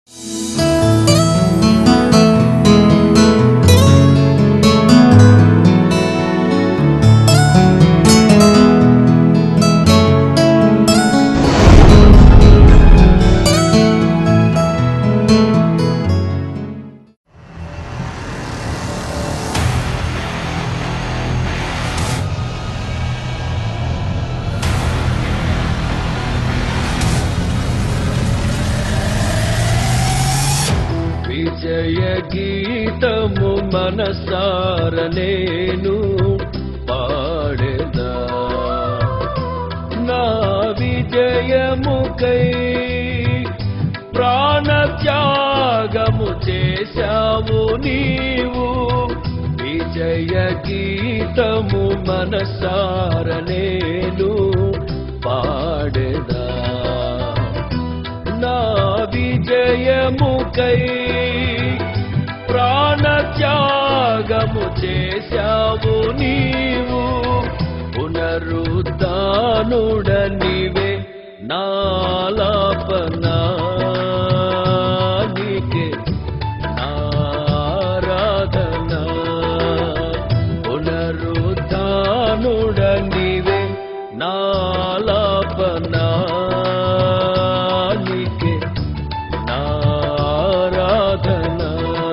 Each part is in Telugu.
విజయ గీతము మనసార నేను పాడెదా నా విజయముకై ప్రాణ త్యాగము చేశావు నీవు విజయ గీతము మనసార నేను పాడెదా నా విజయముకై ప్రాణ త్యాగము చేశావు నీవు పునరుద్ధానుడ నీవే నాలాపనా నీకే ఆరాధన పునరుద్ధానుడ నీవే నాలాపనా నీకే నారాధన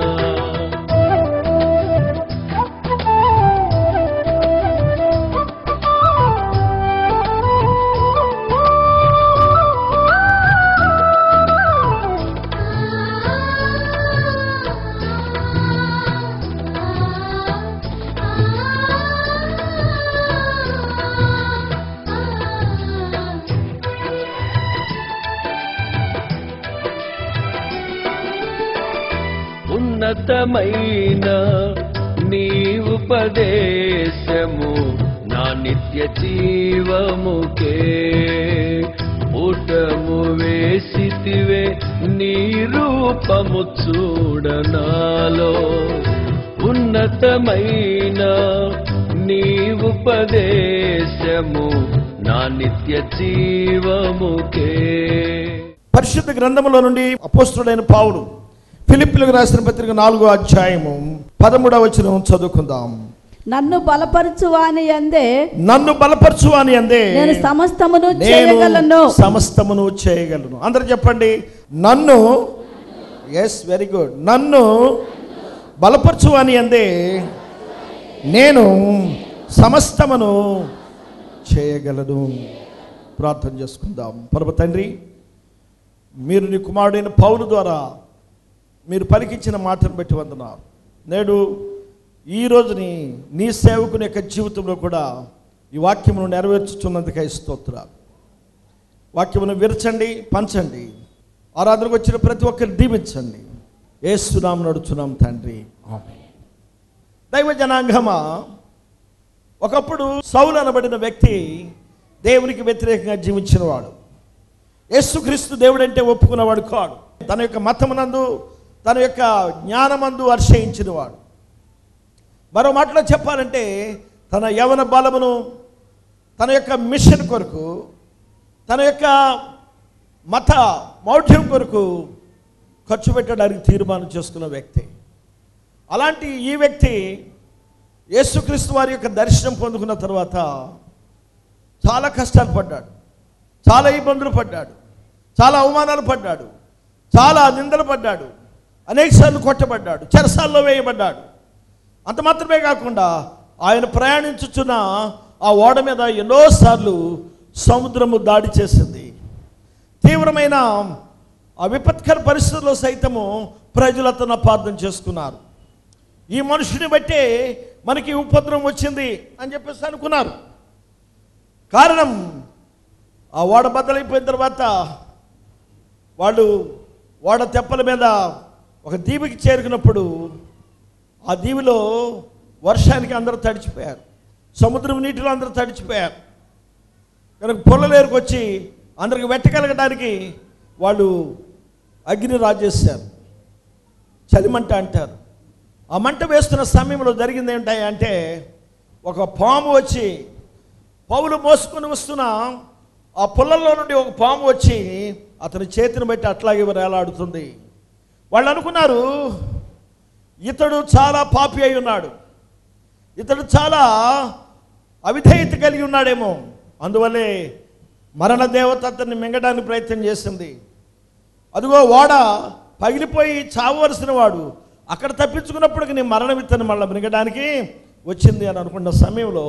ఉన్నతమైన నీ ఉపదేశము నా నిత్య జీవముకే ఊటము వేసితివే నీ రూపము చూడనాలో ఉన్నతమైన నీ ఉపదేశము నా నిత్య జీవముకే పరిశుద్ధ గ్రంథములో నుండి అపోస్తుడైన పావులు ఫిలిప్పులకు రాసిన పత్రిక నాలుగో అధ్యాయము పదమూడవ వచనం చదువుకుందాం నన్ను బలపరచు వాని అందే నన్ను బలపరచు అని అందే నేను సమస్తమును నేను చేయగలను సమస్తమును చేయగలను అందరు చెప్పండి నన్ను ఎస్ వెరీ గుడ్ నన్ను బలపరచు అని అందే నేను సమస్తమును చేయగలను ప్రార్థన చేసుకుందాం పరమ తండ్రి మీరు నీ కుమారుడైన పౌలు ద్వారా మీరు పలికించిన మాటను బట్టి వందనారు నేడు ఈ రోజుని నీ సేవకుని యొక్క జీవితంలో కూడా ఈ వాక్యమును నెరవేర్చుతున్నందుకై స్తోత్రాలు వాక్యమును విరచండి పంచండి ఆరాధనకు వచ్చిన ప్రతి ఒక్కరిని దీవించండి ఏసునాం నడుచున్నాం తండ్రి ఆమె దైవ జనాంగమా ఒకప్పుడు సౌలు అనబడిన వ్యక్తి దేవునికి వ్యతిరేకంగా జీవించినవాడు యేసుక్రీస్తు దేవుడంటే ఒప్పుకున్నవాడు కాడు తన యొక్క మతమునందు తన యొక్క జ్ఞానమందు అర్శయించినవాడు మరో మాటలో చెప్పాలంటే తన యవన బలమును తన యొక్క మిషన్ కొరకు తన యొక్క మత మౌఢ్యం కొరకు ఖర్చు పెట్టడానికి తీర్మానం చేసుకున్న వ్యక్తి అలాంటి ఈ వ్యక్తి యేసుక్రీస్తు వారి యొక్క దర్శనం పొందుకున్న తర్వాత చాలా కష్టాలు పడ్డాడు చాలా ఇబ్బందులు పడ్డాడు చాలా అవమానాలు పడ్డాడు చాలా నిందలు పడ్డాడు అనేకసార్లు కొట్టబడ్డాడు చెరసాల్లో వేయబడ్డాడు అంత మాత్రమే కాకుండా ఆయన ప్రయాణించుచున్న ఆ ఓడ మీద ఎన్నోసార్లు సముద్రము దాడి చేసింది తీవ్రమైన ఆ విపత్కర పరిస్థితుల్లో సైతము ప్రజలు అతను అపార్థం చేసుకున్నారు ఈ మనుషుని బట్టే మనకి ఉపద్రవం వచ్చింది అని చెప్పేసి అనుకున్నారు కారణం ఆ ఓడ బద్దలైపోయిన తర్వాత వాళ్ళు ఓడ తెప్పల మీద ఒక దీవికి చేరుకున్నప్పుడు ఆ దీవిలో వర్షానికి అందరూ తడిచిపోయారు సముద్రం నీటిలో అందరూ తడిచిపోయారు కనుక పొల్లలేరుకు వచ్చి అందరికి వెట్టగలగడానికి వాళ్ళు అగ్ని రాజేశారు చలిమంట అంటారు ఆ మంట వేస్తున్న సమయంలో జరిగింది ఏంటి అంటే ఒక పాము వచ్చి పౌలు మోసుకొని వస్తున్న ఆ పుల్లల్లో నుండి ఒక పాము వచ్చి అతని చేతిని బట్టి అట్లాగే వేలాడుతుంది వాళ్ళు అనుకున్నారు ఇతడు చాలా పాపి అయి ఉన్నాడు ఇతడు చాలా అవిధేయత కలిగి ఉన్నాడేమో అందువల్లే మరణ దేవత అతన్ని మింగడానికి ప్రయత్నం చేసింది అదిగో ఓడ పగిలిపోయి చావవలసిన వాడు అక్కడ తప్పించుకున్నప్పటికి నీ మరణం ఇతను మళ్ళీ మింగడానికి వచ్చింది అని అనుకున్న సమయంలో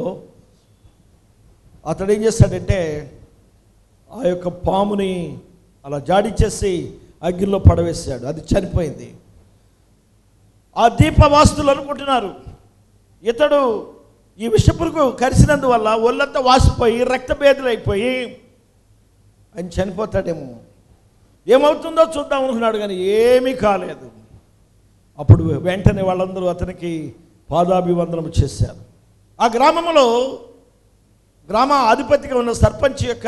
అతడు ఏం చేశాడంటే ఆ యొక్క పాముని అలా జాడిచ్చేసి అగ్గిలో పడవేశాడు అది చనిపోయింది ఆ దీపవాస్తులు అనుకుంటున్నారు ఇతడు ఈ విషపురుగు కరిసినందువల్ల ఒళ్ళంతా వాసిపోయి రక్తభేదులైపోయి ఆయన చనిపోతాడేమో ఏమవుతుందో చూద్దాం అనుకున్నాడు కానీ ఏమీ కాలేదు అప్పుడు వెంటనే వాళ్ళందరూ అతనికి పాదాభివందనం చేశారు ఆ గ్రామంలో గ్రామ అధిపతిగా ఉన్న సర్పంచ్ యొక్క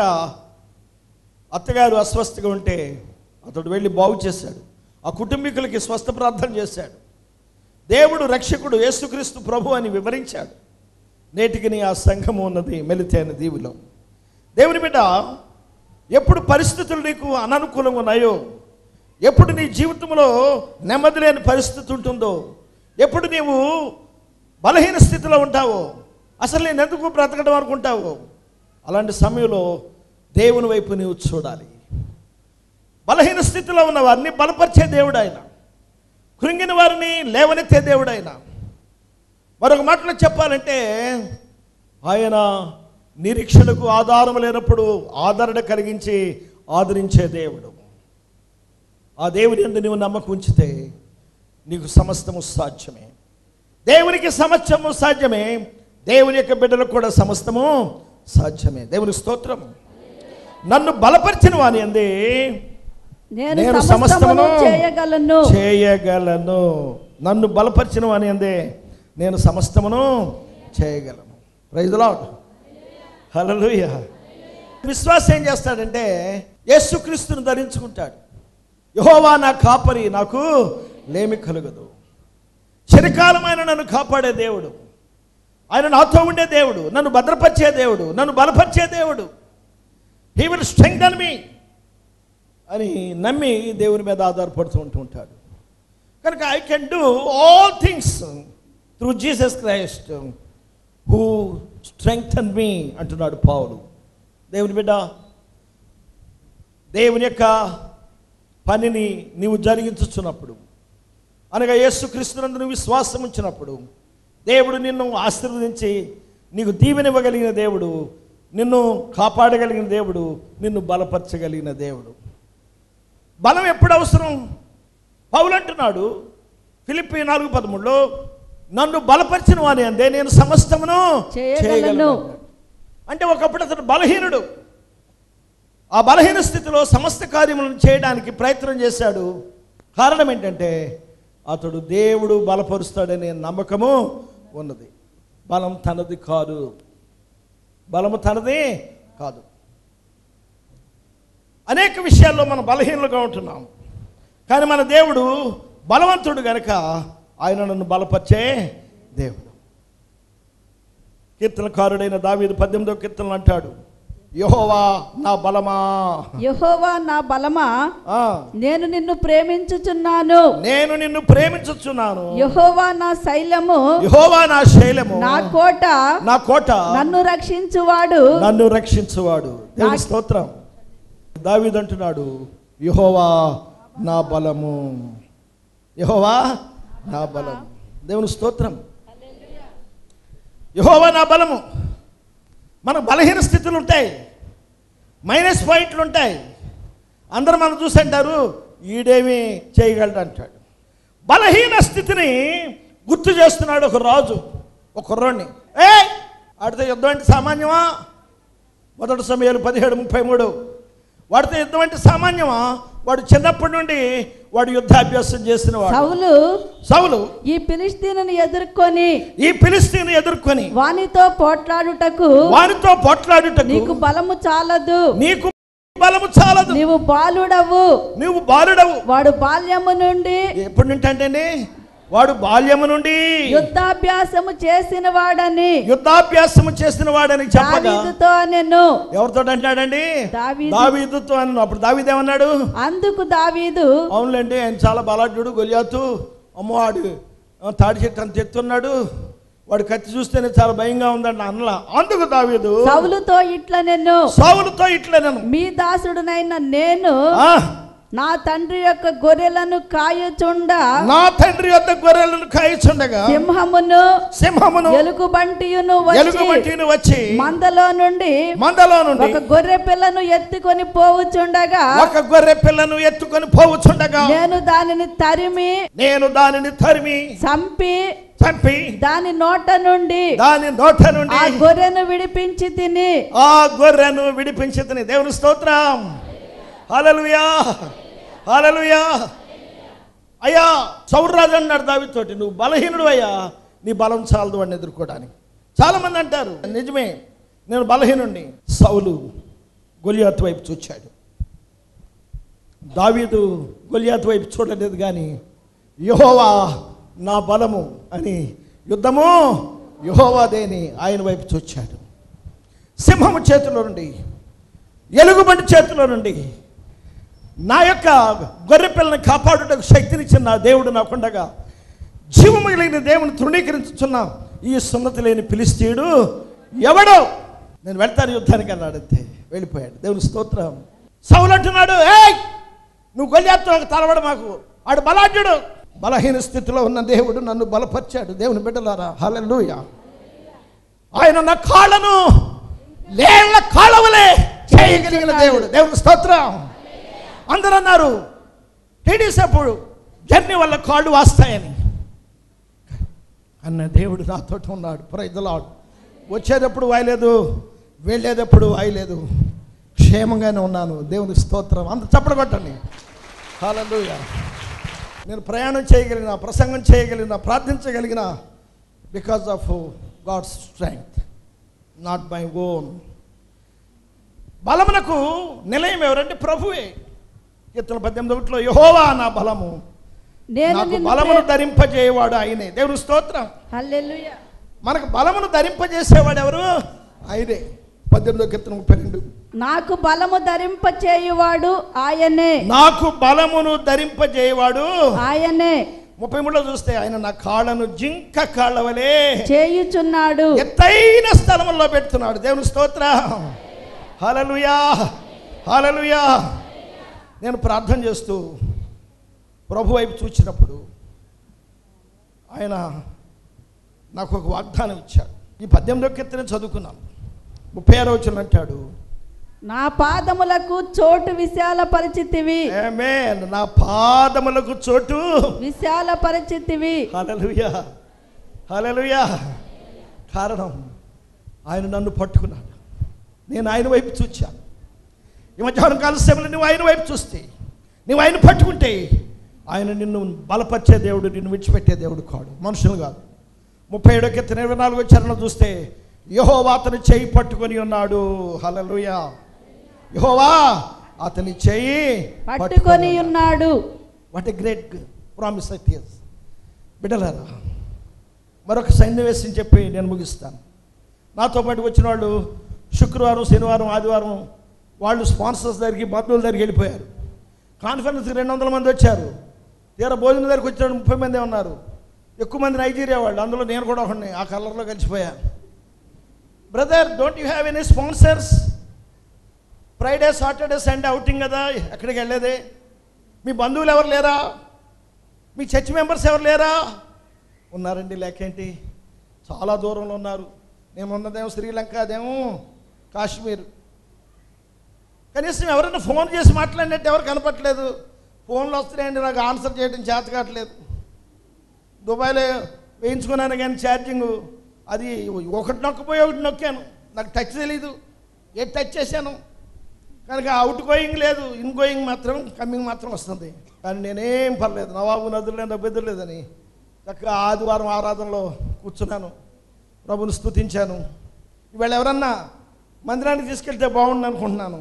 అత్తగారు అస్వస్థగా ఉంటే అతడు వెళ్ళి బాగు చేశాడు ఆ కుటుంబీకులకి స్వస్థ ప్రార్థన చేశాడు దేవుడు రక్షకుడు యేసుక్రీస్తు ప్రభు అని వివరించాడు నేటికి నీ ఆ సంఘము ఉన్నది మెలితైన దీవిలో దేవుని బిడ్డ ఎప్పుడు పరిస్థితులు నీకు అననుకూలంగా ఉన్నాయో ఎప్పుడు నీ జీవితంలో నెమ్మది లేని పరిస్థితి ఉంటుందో ఎప్పుడు నీవు బలహీన స్థితిలో ఉంటావో అసలు నేను ఎందుకు బ్రతకడం అనుకుంటావో అలాంటి సమయంలో దేవుని వైపు నీవు చూడాలి బలహీన స్థితిలో ఉన్న వారిని బలపరిచే దేవుడు ఆయన కృంగిన వారిని లేవనెత్తే దేవుడు ఆయన మరొక మాటలో చెప్పాలంటే ఆయన నిరీక్షణకు ఆధారం లేనప్పుడు ఆదరణ కలిగించి ఆదరించే దేవుడు ఆ దేవుని ఎందు నీవు నమ్మకం ఉంచితే నీకు సమస్తము సాధ్యమే దేవునికి సమస్తము సాధ్యమే దేవుని యొక్క బిడ్డలకు కూడా సమస్తము సాధ్యమే దేవుని స్తోత్రం నన్ను బలపరిచిన వాని అంది నేను నేను సమస్తమును సమస్తమును చేయగలను చేయగలను నన్ను బలపరిచిన వాని అందే నేను సమస్తమును చేయగలను ప్రైజ్ లాడ్ హల్లెలూయా విశ్వాసం ఏం చేస్తాడంటే యేసుక్రీస్తుని ధరించుకుంటాడు యహోవా నా కాపరి నాకు లేమి కలుగదు చిరకాలమైన నన్ను కాపాడే దేవుడు ఆయన నాతో ఉండే దేవుడు నన్ను భద్రపరిచే దేవుడు నన్ను బలపరిచే దేవుడు హీ విల్ స్ట్రెంగ్థన్ మీ అని నమ్మి దేవుని మీద ఆధారపడుతూ ఉంటూ ఉంటాడు కనుక I can do all things through Jesus Christ who strengthen me అంటున్నాడు పావులు దేవుని బిడ్డ దేవుని యొక్క పనిని నీవు జరిగించుచున్నప్పుడు అనగా యేసుక్రీస్తునందు నువ్వు విశ్వాసం ఉంచినప్పుడు దేవుడు నిన్ను ఆశీర్వదించి నీకు దీవెనివ్వగలిగిన దేవుడు నిన్ను కాపాడగలిగిన దేవుడు నిన్ను బలపరచగలిగిన దేవుడు బలం ఎప్పుడు అవసరం పౌలు అంటున్నాడు ఫిలిప్పి నాలుగు పదమూడులో నన్ను బలపరిచిన వాని అందే నేను సమస్తమును చేయగలను. అన్నాడు. అంటే ఒకప్పుడు అతడు బలహీనుడు ఆ బలహీన స్థితిలో సమస్త కార్యములను చేయడానికి ప్రయత్నం చేశాడు కారణం ఏంటంటే అతడు దేవుడు బలపరుస్తాడనే నమ్మకము ఉన్నది బలం తనది కాదు బలము తనది కాదు అనేక విషయాల్లో మనం బలహీనులుగా ఉంటున్నాం కానీ మన దేవుడు బలవంతుడు గనక ఆయన నన్ను బలపరిచే దేవుడు కీర్తనకారుడైన దావీదు పద్దెనిమిదో కీర్తనలు అంటాడు యహోవా నా బలమా యెహోవా నా బలమా ఆ, నేను నిన్ను ప్రేమించుచున్నాను నేను నిన్ను ప్రేమించుచున్నాను యెహోవా నా శైలము యహోవా నా శైలము నా కోట నా కోట నన్ను రక్షించువాడు నన్ను రక్షించువాడు దేవుని నా- స్తోత్రం దావీదు అంటున్నాడు యహోవా నా బలము యహోవా నా బలం దేవుని స్తోత్రం యహోవా నా బలము మన బలహీన స్థితులు ఉంటాయి మైనస్ పాయింట్లు ఉంటాయి అందరూ మనం చూసంటారు ఈడేమి చేయగలడు అంటాడు బలహీన స్థితిని గుర్తు చేస్తున్నాడు ఒక రాజు ఒక కుర్రోడిని ఏ ఆడితే యుద్ధం అంటే సామాన్యమా మొదటి సమయాలు పదిహేడు ముప్పై మూడు వాడితో యుద్ధం అంటే సామాన్యమా వాడు చిన్నప్పటి నుండి వాడు యుద్ధాభ్యాసం చేసిన వాడు సౌలు సౌలు ఈ ఫిలిస్తీనుని ఎదుర్కొని ఈ ఫిలిస్తీన్ ఎదుర్కొని వానితో పోట్లాడుటకు వారితో పోట్లాడుటకు నీకు బలము చాలదు నీకు బలము చాలదు నీవు బాలుడవు నువ్వు బాలుడవు వాడు బాల్యము నుండి ఎప్పుడు నుండి అంటే వాడు బాల్యము నుండి యుద్ధాభ్యాసము చేసిన వాడని యుద్ధాభ్యాసము చేసిన వాడని చెప్పగా దావీదుతో నేను ఎవరితో అంటున్నాడండి దావీదు. దావీదుతో అన్న అప్పుడు దావీదు ఏమన్నాడు అందుకు దావీదు అవునులేండి ఆయన చాలా బలాఢ్యుడు గొలియాతు అమ్మో వాడు ఆ, తాడి చెట్టు అంత ఎత్తున్నాడు వాడు కత్తి చూస్తేనే చాలా భయంగా ఉందండి అన్నలా అందుకు దావీదు సౌలుతో ఇట్లా నేను సావులతో ఇట్లా నేను మీ దాసుడునైన నేను ఆ, నా తండ్రి యొక్క గొర్రెలను కాయుచుండ నా తండ్రి యొద్ద గొర్రెలను కాయిచుండగా సింహమును సింహమును ఎలుగుబంటియును ఎలుగు వచ్చి బట్టిని వచ్చి మందలో నుండి మందలో నుండి ఒక గొర్రె పిల్లను ఎత్తుకొని పోవుచుండగా ఒక గొర్రె పిల్లను ఎత్తుకొని పోవచ్చుండగా నేను దానిని తరిమి నేను దానిని తరిమి చంపి చంపి దాని నోట నుండి దాని నోట నుండి ఆ గొర్రెను విడిపించి తిని ఆ గొర్రెను విడిపించి తిని దేవుని స్తోత్రం హల్లెలూయా హల్లెలూయా అయ్యా సౌర్రాజు అన్నాడు దావితోటి నువ్వు బలహీనుడు అయ్యా నీ బలం చాలదు అని ఎదుర్కోవడానికి చాలా మంది అంటారు నిజమే నేను బలహీనుడిని సౌలు గొలియాత్ వైపు చూచాడు దావీదు గొలియాత్ వైపు చూడలేదు కానీ యహోవా నా బలము అని యుద్ధము యహోవాదేని ఆయన వైపు చూచాడు సింహము చేతిలో నుండి ఎలుగుబంటి చేతిలో నుండి నా యొక్క గొర్రె పిల్లని కాపాడుటకు శక్తినిచ్చిన నా దేవుడు నాకుండగా జీవము కలిగిన దేవుని తృణీకరించుచున్న ఈ సున్నతి లేని పిలిస్తీయుడు ఎవడో నేను వెళ్తాను యుద్ధానికి అన్నాడు అంతే వెళ్ళిపోయాడు దేవుని స్తోత్రం సౌలు అంటున్నాడు ఏయ్ నువ్వు గొల్లాత్తో తలవడు మాకు ఆడు బలాఢ్యుడు బలహీన స్థితిలో ఉన్న దేవుడు నన్ను బలపరిచాడు దేవుని బిడ్డలారా హల్లెలూయా ఆయన నా కాళ్ళను లేళ్ల కాళ్ళవలే చేయగలిగిన దేవుడు దేవుని స్తోత్రం అందరూ అన్నారు టీడీసీ అప్పుడు జర్నీ వల్ల కాళ్ళు వాస్తాయని అన్న దేవుడు నాతో ఉన్నాడు ప్రైజలాడు వచ్చేటప్పుడు వాయలేదు వెళ్ళేటప్పుడు వాయలేదు క్షేమంగానే ఉన్నాను దేవుని స్తోత్రం అంత చప్పడ కొట్టండి హల్లెలూయా నేను ప్రయాణం చేయగలిగిన ప్రసంగం చేయగలిగిన ప్రార్థించగలిగిన because of God's strength not my own బలమునకు నిలయం ఎవరంటే ప్రభువే కీర్తన పద్దెనిమిది ఒకటిలో యహోవా నా బలము నేను నాకు నిన్ను బలమును ప్రే- ధరింపజేయవాడు ఆయనే దేవుని స్తోత్రం హల్లెలూయా మనకు బలమును ధరింపజేసేవాడు ఎవరు ఆయనే పద్దెనిమిదో కీర్తన ముప్పై రెండు నాకు బలము ధరింప చేయువాడు ఆయనే నాకు బలమును ధరింపజేయవాడు ఆయనే ముప్పై మూడులో చూస్తే ఆయన నా కాళ్ళను జింక కాళ్ళ వలె చేయుచున్నాడు ఎత్తైన స్థలములో పెడుతున్నాడు దేవుని స్తోత్రం హలలుయా హలలుయా నేను ప్రార్థన చేస్తూ ప్రభు వైపు చూచినప్పుడు ఆయన నాకు ఒక వాగ్దానం ఇచ్చాడు ఈ పద్దెనిమిదో కీర్తన చదువుకున్నాను ముప్పై ఆరో వచ్చిన అంటాడు నా పాదములకు చోటు విశాల పరిచితివి ఆమేన్ నా పాదములకు చోటు విశాల పరిచితివి హలలుయా హలలుయా కారణం ఆయన నన్ను పట్టుకున్నాడు నేను ఆయన వైపు చూచాను ఈ మధ్యాహ్నం కాల సమయంలో నువ్వు ఆయన వైపు చూస్తే నువ్వు ఆయన పట్టుకుంటే ఆయన నిన్ను బలపరిచే దేవుడు నిన్ను విడిచిపెట్టే దేవుడు కాడు మనుషులు కాదు ముప్పై ఏడో కింద ఇరవై నాలుగో చరణం చూస్తే యహోవా అతని చేయి పట్టుకొని ఉన్నాడు హలలుయా యహోవా అతని చేయి పట్టుకొని ఉన్నాడు what a great promise I tears బిడ్డలారా మరొక సన్నివేశం చెప్పి నేను ముగిస్తాను నాతో పాటు వచ్చిన వాళ్ళు శుక్రవారం శనివారం ఆదివారం వాళ్ళు స్పాన్సర్స్ దగ్గరికి బంధువుల దగ్గరికి వెళ్ళిపోయారు కాన్ఫరెన్స్కి రెండు వందల మంది వచ్చారు తీరా భోజనం దగ్గరికి వచ్చిన ముప్పై మంది ఉన్నారు ఎక్కువ మంది నైజీరియా వాళ్ళు అందులో నేను కూడా ఒకడిని ఆ కలర్లో కలిసిపోయా brother don't you have any sponsors Friday Saturday Sunday outing కదా ఎక్కడికి వెళ్ళేదే మీ బంధువులు ఎవరు లేరా మీ చర్చ్ మెంబర్స్ ఎవరు లేరా ఉన్నారండి లేకేంటి చాలా దూరంలో ఉన్నారు నేను ఉన్నదేమో శ్రీలంక అదేమో కాశ్మీర్ కనీసం ఎవరైనా ఫోన్ చేసి మాట్లాడినట్టు ఎవరు కనపట్లేదు ఫోన్లు వస్తున్నాయండి నాకు ఆన్సర్ చేయడం చేత కావట్లేదు దుబాయ్లో వేయించుకున్నాను కానీ ఛార్జింగ్ అది ఒకటి నొక్కపోయి ఒకటి నొక్కాను నాకు టచ్ తెలీదు ఏ టచ్ చేశాను కనుక అవుట్ గోయింగ్ లేదు ఇన్ గోయింగ్ మాత్రం కమ్మింగ్ మాత్రం వస్తుంది కానీ నేనేం పర్లేదు నవాబు నదులు నవ్వెదురు లేదని చక్కగా ఆదివారం ఆరాధనలో కూర్చున్నాను ప్రభుని స్తుతించాను ఇవాళ ఎవరన్నా మందిరానికి తీసుకెళ్తే బాగుండు అనుకుంటున్నాను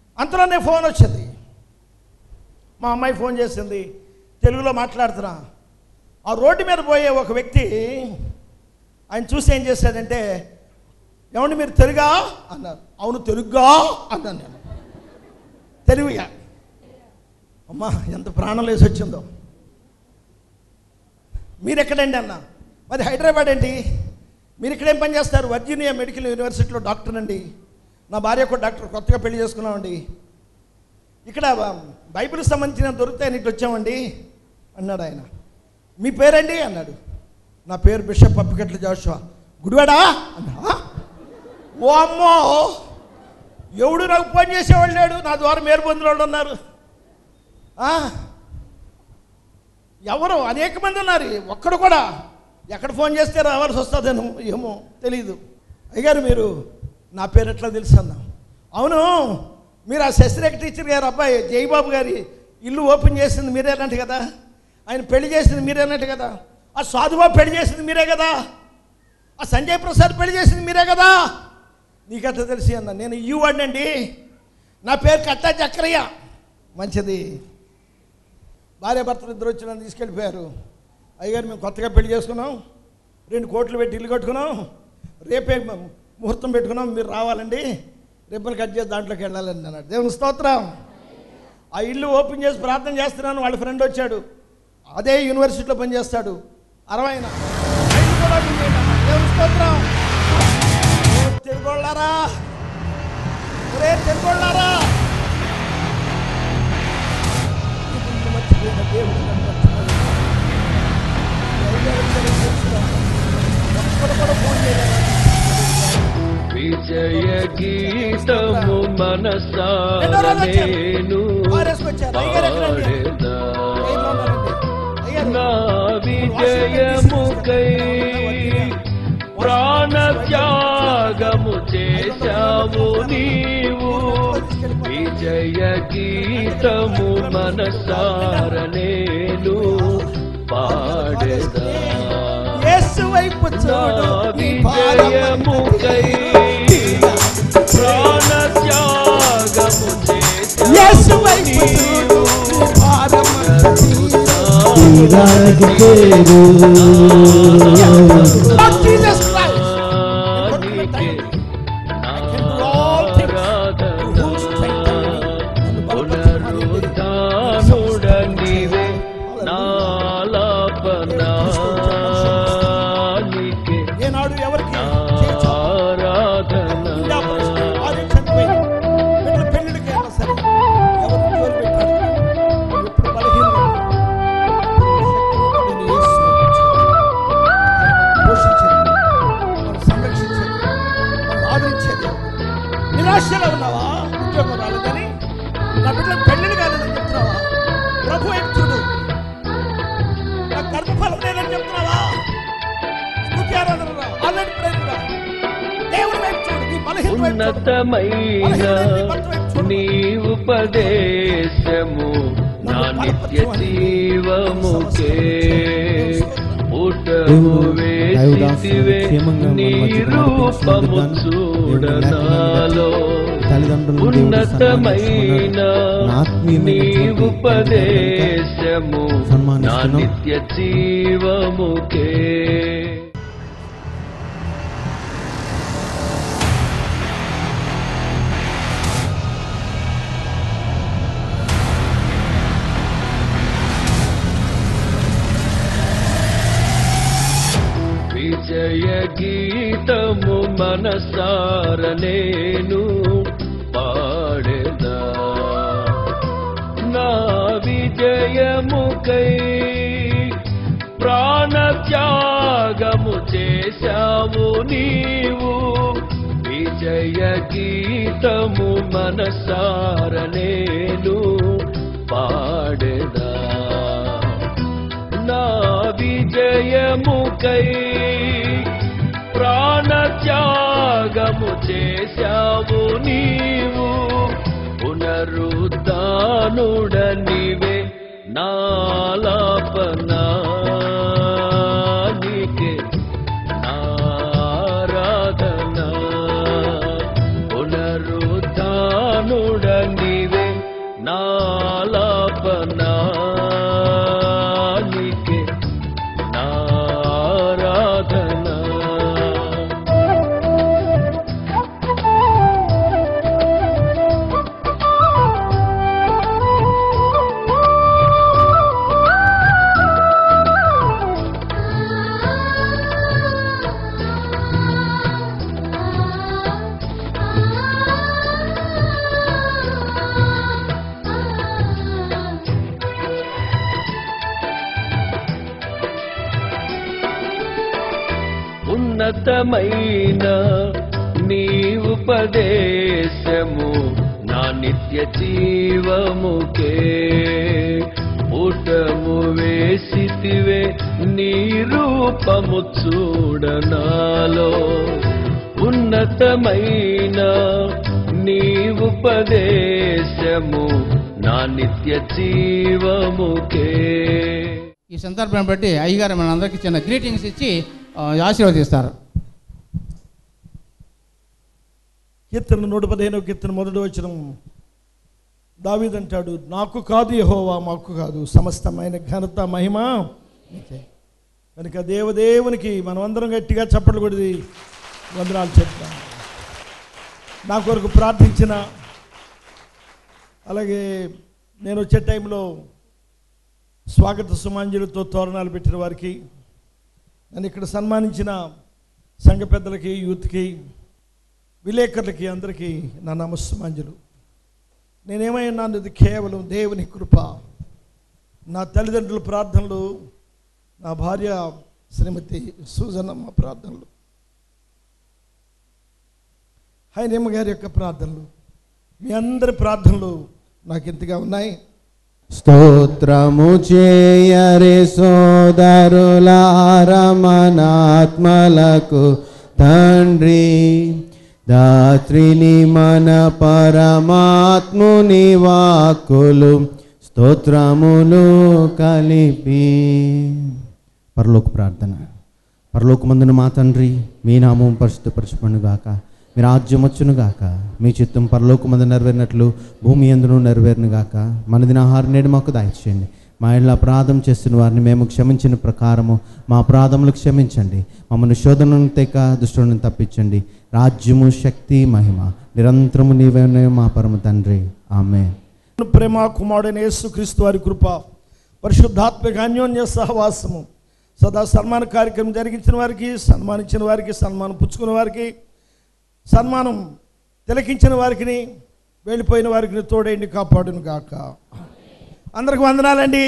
అంతలోనే ఫోన్ వచ్చింది మా అమ్మాయి ఫోన్ చేసింది తెలుగులో మాట్లాడుతున్నా ఆ రోడ్డు మీద పోయే ఒక వ్యక్తి ఆయన చూసి ఏం చేశాడంటే ఏమండి మీరు తెలుగా అన్నారు అవును తెలుగ్గా అన్నాను నేను తెలుగుగా అమ్మా ఎంత ప్రాణం లేసి వచ్చిందో మీరు ఎక్కడండి అన్న మరి హైదరాబాద్ అండి మీరు ఇక్కడేం పని చేస్తారు వర్జీనియా మెడికల్ యూనివర్సిటీలో డాక్టర్ అండి నా భార్య కూడా డాక్టర్ కొత్తగా పెళ్లి చేసుకున్నామండి ఇక్కడ బైబిల్కి సంబంధించిన దొరుకుతాయని ఇట్లా వచ్చామండి అన్నాడు ఆయన మీ పేరండి అన్నాడు నా పేరు బిషప్ అప్పికట్ల జోషువా గుడివాడా అన్నా "ఆ? ఓ అమ్మో ఎవడు నాకు ఫోన్ చేసేవాళ్ళు లేడు నా ద్వారా మేలు పొందిన వాళ్ళు ఉన్నారు ఆ? ఎవరు అనేక మంది ఉన్నారు ఒక్కడు కూడా ఎక్కడ ఫోన్ చేస్తే రావాల్సి వస్తుందేమో ఏమో తెలియదు అయ్యారు మీరు నా పేరు ఎట్లా తెలుసు అన్నా అవును మీరు ఆ శశిరేఖ టీచర్ గారు అబ్బాయి జయబాబు గారి ఇల్లు ఓపెన్ చేసింది మీరేనంట కదా ఆయన పెళ్లి చేసింది మీరేనట్టు కదా ఆ సాధుబాబు పెళ్లి చేసింది మీరే కదా ఆ సంజయ్ ప్రసాద్ పెళ్లి చేసింది మీరే కదా నీకట్లా తెలిసి అన్న నేను ఈ వాడినండి నా పేరు కట్టా చక్రయ్య మంచిది భార్య భర్తలు ఇద్దరు వచ్చి నన్ను తీసుకెళ్ళిపోయారు అయ్యగారు మేము కొత్తగా పెళ్లి చేసుకున్నాం రెండు కోట్లు పెట్టి ఇల్లు కట్టుకున్నాం రేపే మ- ముహూర్తం పెట్టుకున్నాం మీరు రావాలండి రిబ్బన్ కట్ చేసి దాంట్లోకి వెళ్ళాలండి అన్నాడు దేవుని స్తోత్రం ఆ ఇల్లు ఓపెన్ చేసి ప్రార్థన చేస్తున్నాను వాళ్ళ ఫ్రెండ్ వచ్చాడు అదే యూనివర్సిటీలో పనిచేస్తాడు అరవైన ఆయన కూడా విన్నాడు అన్నాడు. దేవుని స్తోత్రం ఓ తెలుగోళ్ళారా ఒరే తెలుగోళ్ళారా నిన్ను మర్చిపోయిన దేవుడు నన్ను మర్చిపోయాడు. దైవానికి తెలుసురా. ఒక్కడు కూడా ఫోన్ చేయలేదా? విజయ గీతము మనసార నేను పాడేదా లైన్లో ఉన్నారండి. అయ్యారు. నా విజయముకై ప్రాణ త్యాగము చేశావు నీవు విజయ గీతము మనసార నేను పాడేదా యేసు వైపు నా చూడు నీ భారం విజయముకై ప్రాణ త్యాగము యేసు చేశావు వైపు చూడు నీ నీవు భారం తీరానికి చేరు Lord Jesus Christ. నీకే పునరుద్ధానుడ నీవే నాలాపనా నీకే ఏనాడు ఎవరికి చేయొచ్చు? ఆరాధన ఇంకా పరిస్థితి భార్య చనిపోయింది. బిడ్డల పెళ్ళిళ్ళకి వెళ్ళినా సరే ఎవరు జోలు పెట్టారు నువ్వు ఎప్పుడు బలహీనుడు. శక్తివంతుడైన యేసు ఆయన పోషించేది మనం సంరక్షించేది మనం ఆదరించేది నిరాశలో ఉన్నావా ఉద్యోగం రాలేదని నా బిడ్డల పెళ్ళిళ్ళు కాలేదని చెప్తున్నావా ప్రభు వైపు చూడు నా గర్భఫలం లేదని చెప్తున్నావా స్తుతి ఆరాధన రా. ఆల్రెడీ ప్రేమ రా. దేవుడి వైపు చూడు నీ బలహీన వైపు చూడు. ఉన్నతమైన నీ ఉపదేశము నా నిత్య జీవముకే పుటము వేసితివే నీ రూపము చూడనాలో ఉన్నతమైన నీ ఉపదేశము నా నిత్య జీవముకే విజయ గీతము మనసార నేను పాడేదా నా విజయముకై ప్రాణ త్యాగము చేశావు నీవు విజయ గీతము మనసార నేను పాడేదా నా విజయముకై ప్రాణ త్యాగము చేశావు నీవు పునరుద్ధానుడ నీవే నాలాపనా నీకే ఆరాధన పునరుద్ధానుడ నీవే నాలాపనా నీకే ఉన్నతమైన నీ ఉపదేశము నా నిత్య జీవముకే ఊటము వేసితివే నీ రూపము చూడనాలో ఉన్నతమైన నీ ఉపదేశము నా నిత్య జీవముకే ఈ సందర్భం బట్టి అయ్యగారు మనందరికీ చిన్న గ్రీటింగ్స్ ఇచ్చి ఆ, ఆశీర్వదిస్తారు కీర్తన నూట పదిహేను కీర్తన మొదటి వచ్చిన దావీదంటాడు నాకు కాదు యహోవా మాకు కాదు సమస్తమైన ఘనత మహిమ నీకే కనుక దేవదేవునికి మనం అందరం గట్టిగా చప్పట్లు కొడిది వందనాలు చెప్తాం నా కొరకు ప్రార్థించిన అలాగే నేను వచ్చే టైంలో స్వాగత సుమాంజలితో తోరణాలు పెట్టిన వారికి నన్ను ఇక్కడ సన్మానించిన సంఘ పెద్దలకి యూత్కి విలేకరులకి అందరికీ నా నమస్సుమాంజలు నేనేమైనాను ఇది కేవలం దేవుని కృప నా తల్లిదండ్రుల ప్రార్థనలు నా భార్య శ్రీమతి సూజనమ్మ ప్రార్థనలు హైనేమ్మ గారి యొక్క ప్రార్థనలు మీ అందరి ప్రార్థనలు నాకు ఇంతగా ఉన్నాయి స్తోత్రము చేయరే సోదరులారమనాత్మలకు తండ్రి దాత్రిని మన పరమాత్ముని వాక్కులు స్తోత్రములు కలిపి పరలోక ప్రార్థన పరలోకమందున మా తండ్రి మీ నామం పరిశుద్ధపరచబడుగాక మీ రాజ్యం వచ్చునుగాక మీ చిత్తం పరలోకమందు నెరవేరినట్లు భూమి ఎందును నెరవేరునుగాక మన దిన ఆహారం నేడు మాకు దాయిచేయండి మా ఇళ్ళ అపరాధం చేస్తున్న వారిని మేము క్షమించిన ప్రకారము మా అపరాధములు క్షమించండి మమ్మల్ని శోధనను తెక దుష్టులను తప్పించండి రాజ్యము శక్తి మహిమ నిరంతరము నీవే మా పరమ తండ్రి ఆమె ప్రేమ కుమారుడైన యేసుక్రీస్తు వారి కృప పరిశుద్ధాత్మక అన్యోన్య సహవాసము సదా సన్మాన కార్యక్రమం జరిగించిన వారికి సన్మానించిన వారికి సన్మానం పుచ్చుకున్న వారికి సన్మానం తిలకించిన వారికి వెళ్ళిపోయిన వారికి తోడేండి కాపాడును గాక అందరికి వందనాలండి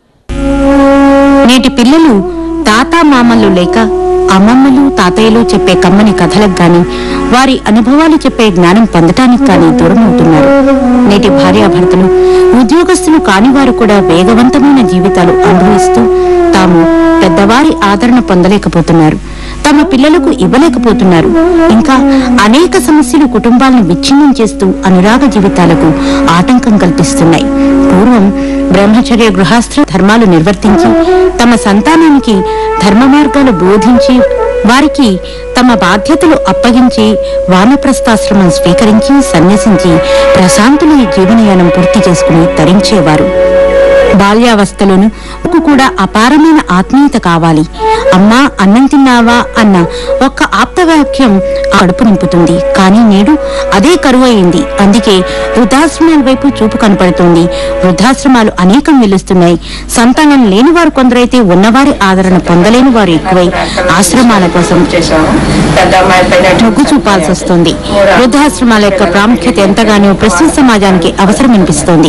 నేటి పిల్లలు తాత మామలు లేక అమ్మమ్మలు తాతయ్యలు చెప్పే కమ్మని కథలకు గాని వారి అనుభవాలు చెప్పే జ్ఞానం పొందటానికి గాని దూరమవుతున్నారు నేటి భార్యాభర్తలు ఉద్యోగస్తులు కాని వారు కూడా వేగవంతమైన జీవితాలు అనుభవిస్తూ తాము పెద్దవారి ఆదరణ పొందలేకపోతున్నారు తమ పిల్లలకు ఇవ్వలేకపోతున్నారు ఇంకా అనేక సమస్యలు కుటుంబాలను విచ్ఛిన్నం చేస్తూ అనురాగ జీవితాలకు ఆటంకం కల్పిస్తున్నాయి పూర్వం బ్రహ్మచర్య గృహాస్త్ర ధర్మాలు నిర్వర్తించి తమ సంతానానికి ధర్మ మార్గాలు బోధించి వారికి తమ బాధ్యతలు అప్పగించి వానప్రస్థాశ్రమం స్వీకరించి సన్యసించి ప్రశాంతులై జీవనయానం పూర్తి చేసుకుని తరించేవారు బాల్యావస్థలోను నాకు కూడా అపారమైన ఆత్మీయత కావాలి అమ్మా అన్నం తిన్నావా అన్న ఒక్క ఆప్తవాక్యం ఆ కడుపు నింపుతుంది కానీ నేడు అదే కరువు అయింది అందుకే వృద్ధాశ్రమాల వైపు చూపు కనపడుతుంది వృద్ధాశ్రమాలు అనేకం వెలుస్తున్నాయి సంతానం లేని వారు కొందరైతే ఉన్నవారి ఆదరణ పొందలేని వారు ఎక్కువై ఆశ్రమాల కోసం మొగ్గు చూపాల్సి వస్తుంది వృద్ధాశ్రమాల యొక్క ప్రాముఖ్యత ఎంతగానో ప్రస్తుత సమాజానికి అవసరం అనిపిస్తోంది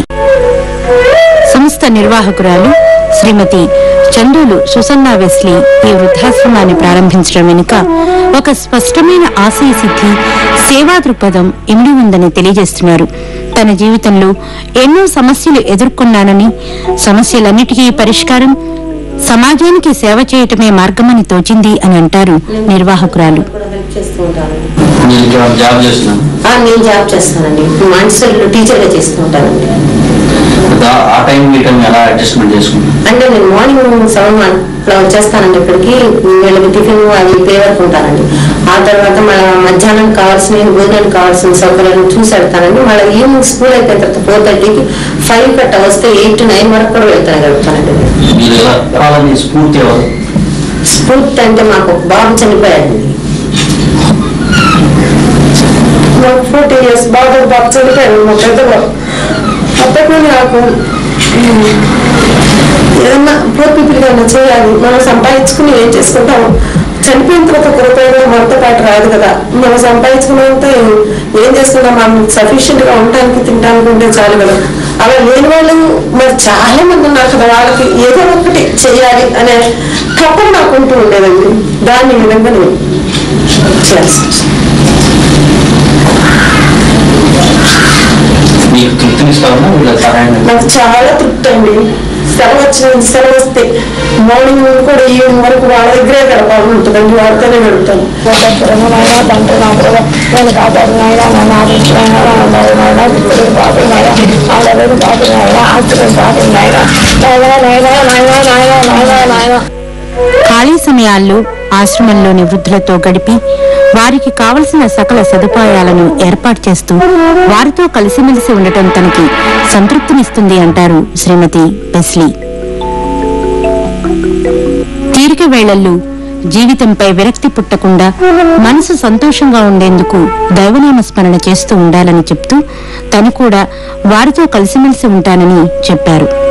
సంస్థ నిర్వాహకురాలు శ్రీమతి చందూలు సుసన్న వెస్లీ ఈ వృద్ధాశ్రమాన్ని ప్రారంభించడం వెనుక ఒక స్పష్టమైన ఆశయ సిద్ధి సేవా దృక్పథం ఇమిడి ఉందని తెలియజేస్తున్నారు తన జీవితంలో ఎన్నో సమస్యలు ఎదుర్కొన్నానని సమస్యలన్నిటికీ పరిష్కారం సమాజానికి సేవ చేయటమే మార్గమని తోచింది అని అంటారు నిర్వాహకురాలు చేస్తూ ఉంటాను నేను జాబ్ జాబ్ చేస్తున్నాను ఆ, నేను జాబ్ చేస్తానండి మాన్సర్లో టీచర్గా చేస్తూ ఉంటానండి దా- ఆ టైం ఈ టైం ఎలా అడ్జస్ట్మెంట్ చేసుకుంటాను అంటే నేను మార్నింగ్ సెవెన్ అట్లా వచ్చేస్తానండి ఇక్కడికి వీళ్ళకి టిఫిన్ అది పే వరకు ఉంటానండి ఆ తర్వాత మళ్ళీ మధ్యాహ్నం కావాల్సిన భోజనానికి కావాల్సిన సౌకర్యాలను చూసి వెళ్తానండి మళ్ళీ ఈవినింగ్ స్కూల్ అయిపోయిన తర్వాత ఫోర్ థర్టీకి ఫైవ్ కట్ట వస్తే ఎయిట్ టు నైన్ వరకు కూడా వెళ్తాను గడుపుతానండి నేను. మీరు ఎలా వాళ్ళని స్ఫూర్తి ఎవరు స్ఫూర్తి అంటే మాకు ఒక బాబు చనిపోయాడండి మాకు ఫోర్టీ ఇయర్స్ బాబు బాబు చనిపోయాడు మా పెద్ద బాబు అప్పట్లో నాకు ఉమ్, ఏదన్నా పూర్ పీపుల్ ఏదైనా చేయాలి మనం సంపాదించుకుని ఏం చేసుకుంటాం చనిపోయిన తర్వాత ఒక రూపాయి కూడా మనతో పాటు రాదు కదా మనం సంపాదించుకున్నంత ఏం చేసుకుంటాం మనం సఫిషియెంట్ గా ఉండటానికి తినడానికి ఉంటే చాలు కదా అలా లేని వాళ్ళు మరి చాలా మంది ఉన్నారు కదా వాళ్ళకి ఏదో ఒకటి చేయాలి అనే తప్పని నాకు ఉంటూ ఉండేదండి దాని విధంగా నేను చేయాల్సి వచ్చింది మీకు తృప్తినిస్తామన్నా వీళ్ళ సహాయం నాకు చాలా తృప్తి అండి సెలవు వచ్చిన సెలవు వస్తే మార్నింగ్ నుండి కూడా ఈవినింగ్ వరకు వాళ్ళ దగ్గరే గడపాలి ఉంటుందండి వాళ్ళతోనే గడుపుతాను తండ్రి నా ప్రభావ నేను కాపాడు నాయన నన్ను ఆపించిన నాయన ఇప్పుడు పాపి నాయన ఆడలేదు పాపి నాయన ఆశ్చర్యం పాపి నాయన నాయన నాయన నాయన నాయన నాయన నాయన ఖాళీ సమయాల్లో ఆశ్రమంలోని వృద్ధులతో గడిపి వారికి కావలసిన సకల సదుపాయాలను ఏర్పాటు చేస్తూ వారితో కలిసిమెలిసి ఉండటం తనకి సంతృప్తినిస్తుంది అంటారు శ్రీమతి బెస్లీ తీరిక వేళల్లో జీవితంపై విరక్తి పుట్టకుండా మనసు సంతోషంగా ఉండేందుకు దైవనామ స్మరణ చేస్తూ ఉండాలని చెప్తూ తను కూడా వారితో కలిసిమెలిసి ఉంటానని చెప్పారు